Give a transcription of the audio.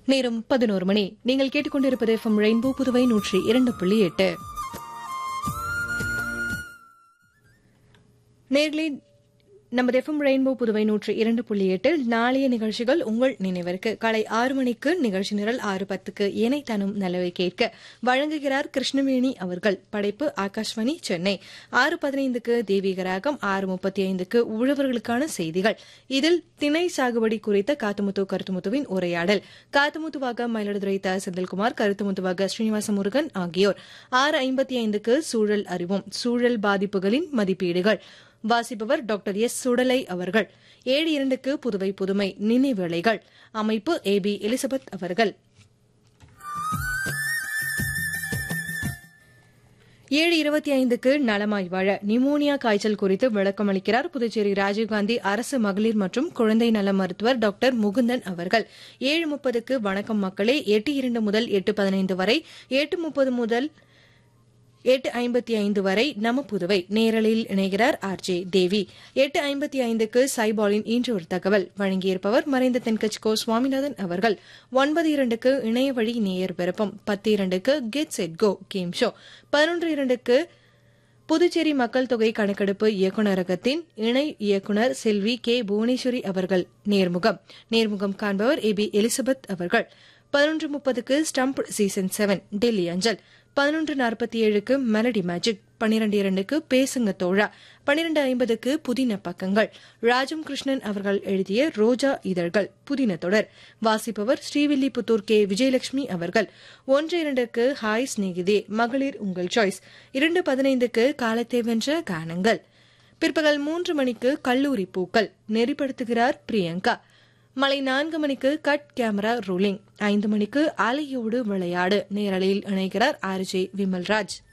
நேரம் பதினோரு மணி நீங்கள் கேட்டுக்கொண்டிருப்பது எஃப்எம் ரெயின்போ புதுவை நூற்றி இரண்டு புள்ளி எட்டு நேர்களே நமது எஃப்எம் ரெயின்போ புதுவை நூற்றி இரண்டு புள்ளி எட்டில் நாளைய நிகழ்ச்சிகள் உங்கள் நினைவிற்கு காலை ஆறு மணிக்கு நிகழ்ச்சி நிரல் ஆறு பத்துக்கு ஏனை தனும் நலவை கேட்க வழங்குகிறார் கிருஷ்ணவேணி அவர்கள் படைப்பு ஆகாஷ்வாணி சென்னை ஆறு பதினைந்துக்கு தெய்வீகராகம் ஆறு முப்பத்தி ஐந்துக்கு உழவர்களுக்கான செய்திகள் இதில் திணை சாகுபடி குறித்த காத்துமுத்து கருத்துமுத்துவின் உரையாடல் காத்துமுத்துவாக மயிலாடுதுறை த செந்தில்குமார் கருத்துமுத்துவாக ஸ்ரீனிவாச முருகன் ஆகியோர் ஆறு ஐம்பத்தி ஐந்துக்கு சூழல் அறிவோம் சூழல் பாதிப்புகளின் மதிப்பீடுகள் வாசிப்பவர் டாக்டர் எஸ் சுடலை அவர்கள் ஏழு இரண்டுக்கு புதுவை புதுமை நினைவேளைகள் அமைப்பு ஏ பி எலிசபெத் அவர்கள் ஏழு இருபத்தி ஐந்துக்கு நலமாய் வாழ நிமோனியா காய்ச்சல் குறித்து விளக்கமளிக்கிறார் புதுச்சேரி ராஜீவ்காந்தி அரசு மகளிர் மற்றும் குழந்தை நல மருத்துவர் டாக்டர் முகுந்தன் அவர்கள் ஏழு முப்பதுக்கு வணக்கம் மக்களே எட்டு இரண்டு முதல் எட்டு பதினைந்து வரை எட்டு முப்பது முதல் எட்டு ஐம்பத்தி ஐந்து வரை நம்ம புதுவை நேரலில் இணைகிறார் ஆர் ஜே தேவி எட்டு ஐம்பத்தி ஐந்துக்கு சைபாலின் இன்று ஒரு தகவல் வழங்கியிருப்பவர் மறைந்த தென்கட்சி கோ சுவாமிநாதன் அவர்கள் ஒன்பது இரண்டுக்கு இணைய வழி நேயர் விருப்பம் பத்து இரண்டுக்கு get set go game show பதினொன்று இரண்டுக்கு புதுச்சேரி மக்கள் தொகை கணக்கெடுப்பு இயக்குநரகத்தின் இணை இயக்குநர் செல்வி கே புவனேஸ்வரி அவர்கள் நேர்முகம் நேர்முகம் காண்பவர் ஏ பி எலிசபெத் அவர்கள் பதினொன்று முப்பதுக்கு ஸ்டம்ப் சீசன் செவன் டெல்லி அஞ்சல் பதினொன்று நாற்பத்தி ஏழுக்கு மெலடி மேஜிக் பன்னிரண்டு இரண்டுக்கு பேசுங்க தோழா பன்னிரண்டு ஐம்பதுக்கு புதின பக்கங்கள் ராஜம் கிருஷ்ணன் அவர்கள் எழுதிய ரோஜா இதழ்கள் புதின தொடர் வாசிப்பவர் ஸ்ரீவில்லிபுத்தூர் கே விஜயலட்சுமி அவர்கள் ஒன்று இரண்டுக்கு ஹாய் ஸ்நேகிதே மகளிர் உங்கள் சாய்ஸ் இரண்டு பதினைந்துக்கு காலத்தை வென்ற கானங்கள் பிற்பகல் மூன்று மணிக்கு கல்லூரி பூக்கள் நெறிப்படுத்துகிறார் பிரியங்கா மலை நான்கு மணிக்கு கட் கேமரா ரூலிங் ஐந்து மணிக்கு அலையோடு விளையாடு நேரலையில் இணைகிறார் ஆர் ஜே விமல்ராஜ்